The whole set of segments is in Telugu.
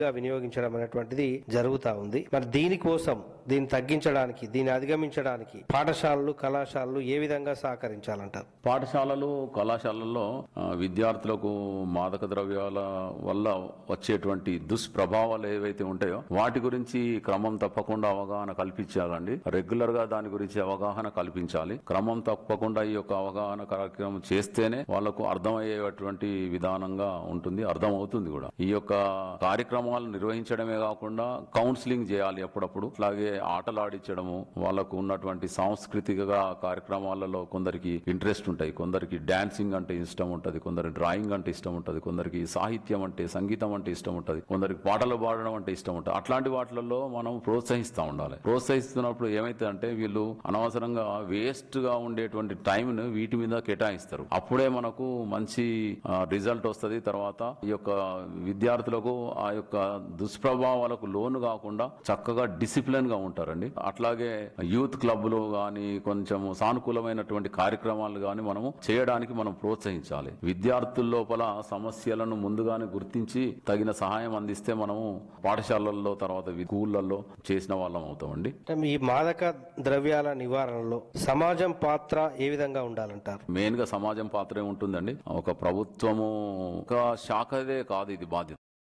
గా వినియోగించడం అనేటువంటిది జరుగుతా ఉంది మరి దీనికోసం దీన్ని తగ్గించడానికి దీన్ని అధిగమించడానికి పాఠశాలలు కళాశాలలు ఏ విధంగా సహకరించాలంటారు పాఠశాలలు కళాశాలల్లో ఆ, విద్యార్థులకు మాదక ద్రవ్యాల వల్ల వచ్చేటువంటి దుష్ప్రభావాలు ఏవైతే ఉంటాయో వాటి గురించి క్రమం తప్పకుండా అవగాహన కల్పించాలండి రెగ్యులర్ గా దాని గురించి అవగాహన కల్పించాలి క్రమం తప్పకుండా ఈ యొక్క అవగాహన కార్యక్రమం చేస్తేనే వాళ్ళకు అర్థమయ్యేటువంటి విధానంగా ఉంటుంది అర్థం అవుతుంది కూడా ఈ యొక్క కార్యక్రమాలు నిర్వహించడమే కాకుండా కౌన్సిలింగ్ చేయాలి అప్పుడప్పుడు అలాగే ఆటలు ఆడించడము వాళ్ళకు ఉన్నటువంటి సాంస్కృతిక కార్యక్రమాలలో కొందరికి ఇంట్రెస్ట్ ఉంటాయి కొందరికి డాన్సింగ్ అంటే ఇష్టం ఉంటది కొందరికి డ్రాయింగ్ అంటే ఇష్టం ఉంటది కొందరికి సాహిత్యం అంటే సంగీతం అంటే ఇష్టం ఉంటది కొందరికి పాటలు పాడడం అంటే ఇష్టం ఉంటుంది అట్లాంటి వాటిలలో మనం ప్రోత్సహిస్తూ ఉండాలి ప్రోత్సహిస్తున్నప్పుడు ఏమైతుందంటే వీళ్ళు అనవసరంగా వేస్ట్ గా ఉండేటువంటి టైం ను వీటి మీద కేటాయిస్తారు అప్పుడే మనకు మంచి రిజల్ట్ వస్తది తర్వాత ఈ యొక్క విద్యార్థులకు ఆ యొక్క దుష్ప్రభావాలకు లోను కాకుండా చక్కగా డిసిప్లిన్ గా ఉంటారండి అట్లాగే యూత్ క్లబ్లు గాని కొంచెం సానుకూలమైనటువంటి కార్యక్రమాలు గాని మనము చేయడానికి మనం ప్రోత్సహించాలి విద్యార్థుల లోపల సమస్యలను ముందుగానే గుర్తించి తగిన సహాయం అందిస్తే మనము పాఠశాలల్లో తర్వాత వి- స్కూళ్ళల్లో చేసిన వాళ్ళం అవుతామండి అంటే ఈ మాదక ద్రవ్యాల నివారణలో సమాజం పాత్ర ఏ విధంగా ఉండాలంటారు మెయిన్ గా సమాజం పాత్రే ఉంటుందండి ఒక ప్రభుత్వము ఒక శాఖదే కాదు ఇది బాధ్యత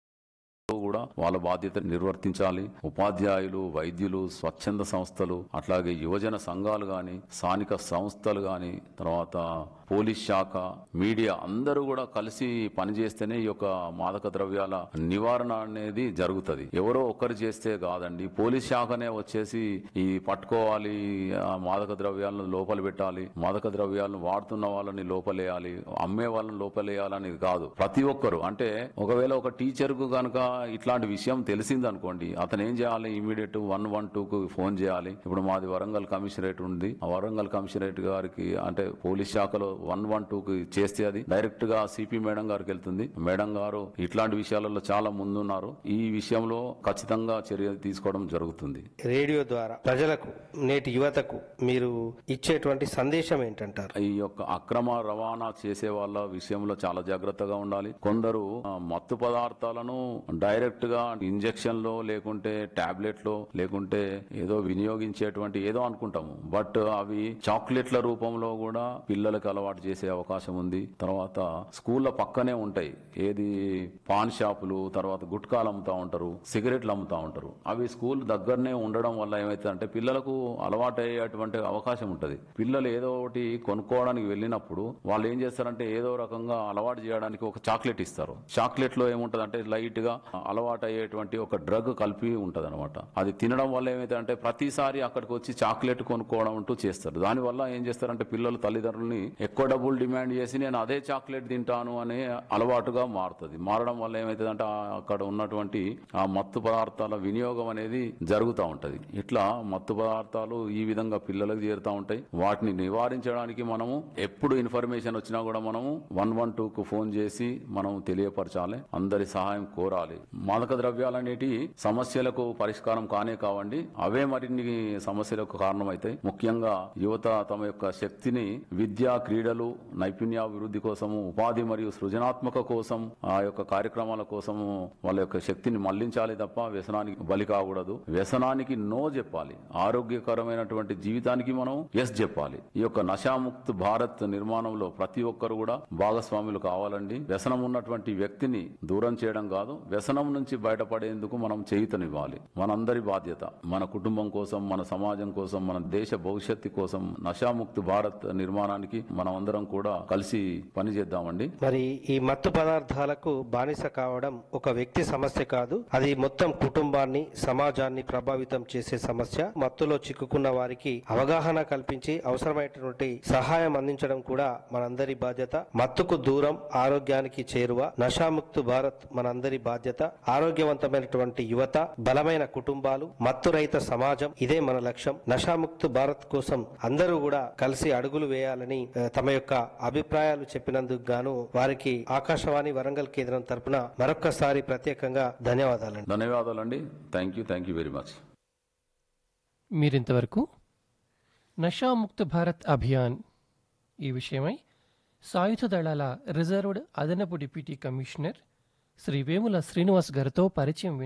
కూడా వాళ్ళ బాధ్యత నిర్వర్తించాలి ఉపాధ్యాయులు వైద్యులు స్వచ్ఛంద సంస్థలు అట్లాగే యువజన సంఘాలు గాని స్థానిక సంస్థలు గాని తర్వాత పోలీస్ శాఖ మీడియా అందరూ కూడా కలిసి పనిచేస్తేనే ఈ యొక్క మాదక ద్రవ్యాల నివారణ అనేది జరుగుతుంది ఎవరో ఒక్కరు చేస్తే కాదండి పోలీస్ శాఖనే వచ్చేసి ఈ పట్టుకోవాలి ఆ మాదక ద్రవ్యాలను లోపల పెట్టాలి మాదక ద్రవ్యాలను వాడుతున్న వాళ్ళని లోపలేయాలి అమ్మే వాళ్ళని లోపలేయాలని కాదు ప్రతి ఒక్కరు అంటే ఒకవేళ ఒక టీచర్ కు గనక ఇట్లాంటి విషయం తెలిసింది అనుకోండి అతను ఏం చేయాలి ఇమీడియట్ వన్ వన్ టూ కు ఫోన్ చేయాలి ఇప్పుడు మాది వరంగల్ కమిషనరేట్ ఉంది ఆ వరంగల్ కమిషనరేట్ గారికి అంటే పోలీస్ శాఖలో వన్ వన్ టూ కి చేస్తే అది డైరెక్ట్ గా సిపి మేడం గారికి వెళ్తుంది మేడం గారు ఇట్లాంటి విషయాలలో చాలా ముందున్నారు ఈ విషయంలో ఖచ్చితంగా చర్య తీసుకోవడం జరుగుతుంది రేడియో ద్వారా ప్రజలకు నేటి యువతకు మీరు ఇచ్చేటువంటి సందేశం ఏంటంటారు ఈ యొక్క అక్రమ రవాణా చేసే వాళ్ళ విషయంలో చాలా జాగ్రత్తగా ఉండాలి కొందరు ఆ, మత్తు పదార్థాలను డైరెక్ట్ గా ఇంజెక్షన్ లో లేకుంటే టాబ్లెట్ లో లేకుంటే ఏదో వినియోగించేటువంటి ఏదో అనుకుంటాము బట్ అవి చాక్లెట్ల రూపంలో కూడా పిల్లలకు అలవాటు చేసే అవకాశం ఉంది తర్వాత స్కూళ్ళ పక్కనే ఉంటాయి ఏది పాన్ షాపులు తర్వాత గుట్కాలు అమ్ముతా ఉంటారు సిగరెట్లు అమ్ముతా ఉంటారు అవి స్కూల్ దగ్గరనే ఉండడం వల్ల ఏమైతుందంటే పిల్లలకు అలవాటు అయ్యేటువంటి అవకాశం ఉంటది పిల్లలు ఏదో ఒకటి కొనుక్కోవడానికి వెళ్ళినప్పుడు వాళ్ళు ఏం చేస్తారంటే ఏదో రకంగా అలవాటు చేయడానికి ఒక చాక్లెట్ ఇస్తారు చాక్లెట్ లో ఏముంటదంటే లైట్ గా అలవాటు అయ్యేటువంటి ఒక డ్రగ్ కలిపి ఉంటది అది తినడం వల్ల ఏమైతుందంటే ప్రతిసారి అక్కడికి వచ్చి చాక్లెట్ కొనుక్కోవడం అంటూ చేస్తారు దాని వల్ల ఏం చేస్తారంటే పిల్లలు తల్లిదండ్రులని ఎక్కువ డబ్బులు డిమాండ్ చేసి నేను అదే చాక్లెట్ తింటాను అనే అలవాటుగా మారుతుంది మారడం వల్ల ఏమైతుందంటే ఆ అక్కడ ఉన్నటువంటి ఆ మత్తు పదార్థాల వినియోగం అనేది జరుగుతూ ఉంటది ఇట్లా మత్తు పదార్థాలు ఈ విధంగా పిల్లలకు చేరుతా ఉంటాయి వాటిని నివారించడానికి మనము ఎప్పుడు ఇన్ఫర్మేషన్ వచ్చినా కూడా మనము వన్ వన్ టూ కు ఫోన్ చేసి మనం తెలియపరచాలి అందరి సహాయం కోరాలి మాదక ద్రవ్యాలు అనేటి సమస్యలకు పరిష్కారం కానే కావండి అవే మరిన్ని సమస్యలకు కారణమవుతాయి ముఖ్యంగా యువత తమ యొక్క శక్తిని విద్య క్రీడలు నైపుణ్యాభివృద్ధి కోసము ఉపాధి మరియు సృజనాత్మక కోసం ఆ యొక్క కార్యక్రమాల కోసము వాళ్ళ యొక్క శక్తిని మళ్లించాలి తప్ప వ్యసనానికి బలి కాకూడదు వ్యసనానికి నో చెప్పాలి ఆరోగ్యకరమైనటువంటి జీవితానికి మనం ఎస్ చెప్పాలి ఈ యొక్క నశాముక్త్ భారత్ నిర్మాణంలో ప్రతి ఒక్కరు కూడా భాగస్వాములు కావాలండి వ్యసనం ఉన్నటువంటి వ్యక్తిని దూరం చేయడం కాదు వ్యసనం నుంచి బయటపడేందుకు మనం చేయుతనివ్వాలి మనందరి బాధ్యత మన కుటుంబం కోసం మన సమాజం కోసం మన దేశ భవిష్యత్తు కోసం నశాముక్త్ భారత్ నిర్మాణానికి మనం అందరం కూడా కలిసి పనిచేద్దామండి మరి ఈ మత్తు పదార్థాలకు బానిస కావడం ఒక వ్యక్తి సమస్య కాదు అది మొత్తం కుటుంబాన్ని సమాజాన్ని ప్రభావితం చేసే సమస్య మత్తులో చిక్కుకున్న వారికి అవగాహన కల్పించి అవసరమైనటువంటి సహాయం అందించడం కూడా మనందరి బాధ్యత మత్తుకు దూరం ఆరోగ్యానికి చేరువ నషాముక్తు భారత్ మనందరి బాధ్యత ఆరోగ్యవంతమైనటువంటి యువత బలమైన కుటుంబాలు మత్తు రహిత సమాజం ఇదే మన లక్ష్యం నషాముక్తు భారత్ కోసం అందరూ కూడా కలిసి అడుగులు వేయాలని ఆ, తమ యొక్క అభిప్రాయాలు చెప్పినందుకు గాను వారికి ఆకాశవాణి వరంగల్ కేంద్రం తరపున మరొక్కసారి ప్రత్యేకంగా ధన్యవాదాలండి ధన్యవాదాలండి thank you thank you very much మీరింతవరకు నషాముక్త భారత్ అభియాన్ ఈ విషయమై సాయుధ దళాల రిజర్వ్డ్ అదనపు డిప్యూటీ కమిషనర్ శ్రీ వేముల శ్రీనివాస్ గారితో పరిచయం విన్నారు.